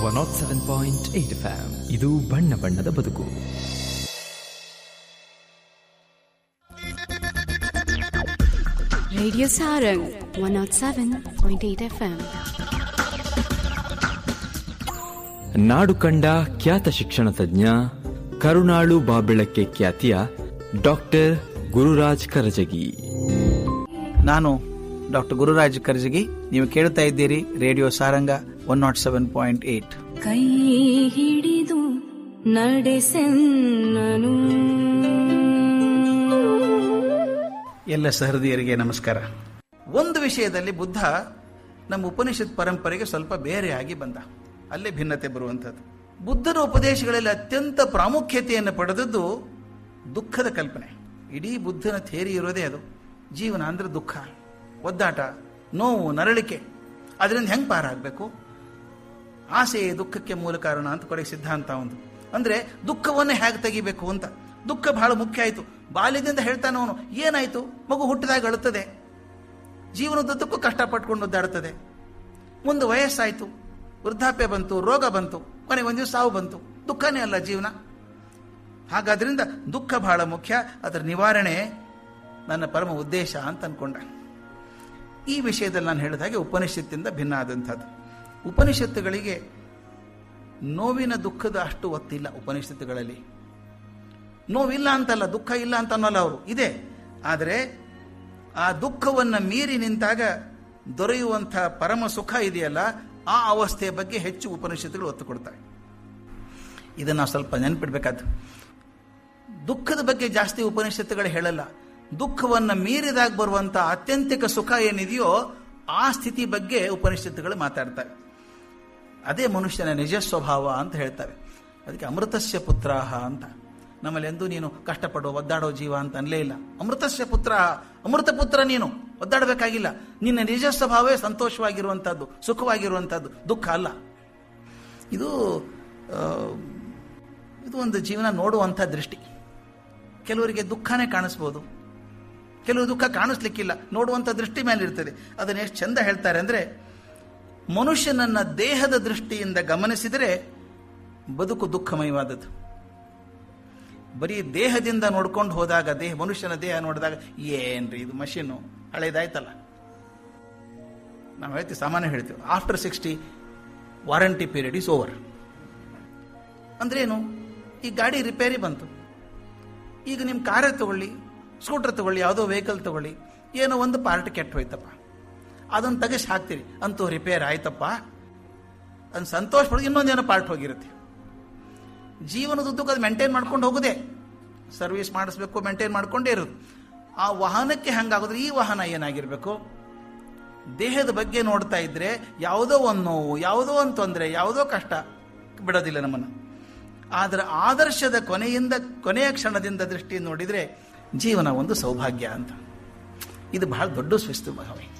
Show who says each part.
Speaker 1: One nought seven point eight FM ಇದು ಬಣ್ಣ ಬಣ್ಣದ ಬದುಕು
Speaker 2: Radio Sarang 107.8 FM.
Speaker 1: ನಾಡು ಕಂಡ ಖ್ಯಾತ ಶಿಕ್ಷಣ ತಜ್ಞ ಕರುಣಾಳು ಬಾಬೆಳಕ್ಕೆ ಖ್ಯಾತಿಯ ಡಾಕ್ಟರ್ ಗುರುರಾಜ್ ಕರಜಗಿ
Speaker 3: ನಾನು ಡಾಕ್ಟರ್ ಗುರುರಾಜ್ ಕರ್ಜಗಿ ನೀವು ಕೇಳ್ತಾ ಇದ್ದೀರಿ radio Saranga one nought seven point eight
Speaker 2: ಕೈ ಹಿಡಿದು ನಡೆಸೆನ್ನನು
Speaker 3: ಎಲ್ಲ ಸಹೃದಯರಿಗೆ ನಮಸ್ಕಾರ ಒಂದು ವಿಷಯದಲ್ಲಿ ಬುದ್ಧ ನಮ್ಮ ಉಪನಿಷತ್ ಪರಂಪರೆಗೆ ಸ್ವಲ್ಪ ಬೇರೆಯಾಗಿ ಬಂದ ಅಲ್ಲೇ ಭಿನ್ನತೆ ಬರುವಂಥದ್ದು ಬುದ್ಧನ ಉಪದೇಶಗಳಲ್ಲಿ ಅತ್ಯಂತ ಪ್ರಾಮುಖ್ಯತೆಯನ್ನು ಪಡೆದದ್ದು ದುಃಖದ ಕಲ್ಪನೆ ಇಡೀ ಬುದ್ಧನ ಥೇರಿ ಇರೋದೇ ಅದು ಜೀವನ ಅಂದ್ರೆ ದುಃಖ ಒದ್ದಾಟ ನೋವು ನರಳಿಕೆ ಅದರಿಂದ ಹೆಂಗೆ ಪಾರಾಗಬೇಕು ಆಸೆಯೇ ದುಃಖಕ್ಕೆ ಮೂಲ ಕಾರಣ ಅಂತ ಕೊನೆಗೆ ಸಿದ್ಧಾಂತ ಒಂದು ಅಂದ್ರೆ ದುಃಖವನ್ನೇ ಹೇಗೆ ತೆಗಿಬೇಕು ಅಂತ ದುಃಖ ಬಹಳ ಮುಖ್ಯ ಆಯಿತು ಬಾಲ್ಯದಿಂದ ಹೇಳ್ತಾನೆ ಅವನು ಏನಾಯ್ತು ಮಗು ಹುಟ್ಟಿದಾಗ ಅಳುತ್ತದೆ ಜೀವನದುದ್ದಕ್ಕೂ ಕಷ್ಟಪಟ್ಕೊಂಡು ಒದ್ದಾಡುತ್ತದೆ ಮುಂದೆ ವಯಸ್ಸಾಯ್ತು ವೃದ್ಧಾಪ್ಯ ಬಂತು ರೋಗ ಬಂತು ಕೊನೆಗೆ ಒಂದು ದಿವಸ ಸಾವು ಬಂತು ದುಃಖನೇ ಅಲ್ಲ ಜೀವನ ಹಾಗಾದ್ರಿಂದ ದುಃಖ ಬಹಳ ಮುಖ್ಯ ಅದರ ನಿವಾರಣೆ ನನ್ನ ಪರಮ ಉದ್ದೇಶ ಅಂತ ಅನ್ಕೊಂಡ ಈ ವಿಷಯದಲ್ಲಿ ನಾನು ಹೇಳಿದ ಹಾಗೆ ಉಪನಿಷತ್ತಿಂದ ಭಿನ್ನ ಆದಂಥದ್ದು ಉಪನಿಷತ್ತುಗಳಿಗೆ ನೋವಿನ ದುಃಖದ ಅಷ್ಟು ಒತ್ತಿಲ್ಲ ಉಪನಿಷತ್ತುಗಳಲ್ಲಿ ನೋವಿಲ್ಲ ಅಂತಲ್ಲ ದುಃಖ ಇಲ್ಲ ಅಂತ ಅನ್ನೋಲ್ಲ ಅವರು ಇದೆ ಆದರೆ ಆ ದುಃಖವನ್ನು ಮೀರಿ ನಿಂತಾಗ ದೊರೆಯುವಂಥ ಪರಮ ಸುಖ ಇದೆಯಲ್ಲ ಆ ಅವಸ್ಥೆಯ ಬಗ್ಗೆ ಹೆಚ್ಚು ಉಪನಿಷತ್ತುಗಳು ಒತ್ತು ಕೊಡ್ತವೆ ಇದನ್ನು ನಾವು ಸ್ವಲ್ಪ ನೆನಪಿಡ್ಬೇಕಾದ್ದು ದುಃಖದ ಬಗ್ಗೆ ಜಾಸ್ತಿ ಉಪನಿಷತ್ತುಗಳು ಹೇಳಲ್ಲ ದುಃಖವನ್ನು ಮೀರಿದಾಗ ಬರುವಂಥ ಆತ್ಯಂತಿಕ ಸುಖ ಏನಿದೆಯೋ ಆ ಸ್ಥಿತಿ ಬಗ್ಗೆ ಉಪನಿಷತ್ತುಗಳು ಮಾತಾಡ್ತವೆ ಅದೇ ಮನುಷ್ಯನ ನಿಜ ಸ್ವಭಾವ ಅಂತ ಹೇಳ್ತವೆ ಅದಕ್ಕೆ ಅಮೃತಸ್ಯ ಪುತ್ರಾಹ ಅಂತ ನಮ್ಮಲ್ಲಿ ಎಂದೂ ನೀನು ಕಷ್ಟಪಡೋ ಒದ್ದಾಡೋ ಜೀವ ಅಂತ ಅನ್ಲೇ ಇಲ್ಲ ಅಮೃತಸ್ಯ ಪುತ್ರ ಅಮೃತ ಪುತ್ರ ನೀನು ಒದ್ದಾಡಬೇಕಾಗಿಲ್ಲ ನಿನ್ನ ನಿಜ ಸ್ವಭಾವವೇ ಸಂತೋಷವಾಗಿರುವಂಥದ್ದು ಸುಖವಾಗಿರುವಂಥದ್ದು ದುಃಖ ಅಲ್ಲ ಇದು ಆ, ಇದು ಒಂದು ಜೀವನ ನೋಡುವಂಥ ದೃಷ್ಟಿ ಕೆಲವರಿಗೆ ದುಃಖನೇ ಕಾಣಿಸ್ಬೋದು ಕೆಲವು ದುಃಖ ಕಾಣಿಸ್ಲಿಕ್ಕಿಲ್ಲ ನೋಡುವಂಥ ದೃಷ್ಟಿ ಮೇಲೆ ಇರ್ತದೆ ಅದನ್ನ ಎಷ್ಟು ಚಂದ ಹೇಳ್ತಾರೆ ಅಂದರೆ ಮನುಷ್ಯನನ್ನ ದೇಹದ ದೃಷ್ಟಿಯಿಂದ ಗಮನಿಸಿದರೆ ಬದುಕು ದುಃಖಮಯವಾದದ್ದು ಬರೀ ದೇಹದಿಂದ ನೋಡ್ಕೊಂಡು ಹೋದಾಗ ದೇಹ ಮನುಷ್ಯನ ದೇಹ ನೋಡಿದಾಗ ಏನ್ರಿ ಇದು ಮಷೀನು ಹಳೇದಾಯ್ತಲ್ಲ ನಾವು ಹೇಳ್ತೀವಿ ಸಾಮಾನ್ಯ ಹೇಳ್ತೀವಿ after sixty warranty period is over ಅಂದ್ರೇನು ಈ ಗಾಡಿ ರಿಪೇರಿ ಬಂತು ಈಗ ನಿಮ್ಮ ಕಾರೇ ತಗೊಳ್ಳಿ ಸ್ಕೂಟರ್ ತಗೊಳ್ಳಿ ಯಾವುದೋ ವೆಹಿಕಲ್ ತಗೊಳ್ಳಿ ಏನೋ ಒಂದು ಪಾರ್ಟ್ ಕೆಟ್ಟು ಹೋಯ್ತಪ್ಪ ಅದನ್ನು ತೆಗೆಸಿ ಹಾಕ್ತೀರಿ ಅಂತೂ ರಿಪೇರ್ ಆಯ್ತಪ್ಪ ಅದನ್ನು ಸಂತೋಷ ಪಡೋದು ಇನ್ನೊಂದೇನೋ ಪಾರ್ಟ್ ಹೋಗಿರುತ್ತೆ ಜೀವನದುದ್ದಕ್ಕೂ ಅದು ಮೇಂಟೈನ್ ಮಾಡ್ಕೊಂಡು ಹೋಗೋದೇ ಸರ್ವಿಸ್ ಮಾಡಿಸ್ಬೇಕು ಮೇಂಟೈನ್ ಮಾಡ್ಕೊಂಡೇ ಇರೋದು ಆ ವಾಹನಕ್ಕೆ ಹಂಗಾಗೋದ್ರೆ ಈ ವಾಹನ ಏನಾಗಿರಬೇಕು ದೇಹದ ಬಗ್ಗೆ ನೋಡ್ತಾ ಇದ್ರೆ ಯಾವುದೋ ಒಂದು ನೋವು ಯಾವುದೋ ಒಂದು ತೊಂದರೆ ಯಾವುದೋ ಕಷ್ಟ ಬಿಡೋದಿಲ್ಲ ನಮ್ಮನ್ನು ಆದರೆ ಆದರ್ಶದ ಕೊನೆಯಿಂದ ಕೊನೆಯ ಕ್ಷಣದಿಂದ ದೃಷ್ಟಿಯಿಂದ ನೋಡಿದರೆ ಜೀವನ ಒಂದು ಸೌಭಾಗ್ಯ ಅಂತ ಇದು ಬಹಳ ದೊಡ್ಡ ಶಿಸ್ತು ಭಾವ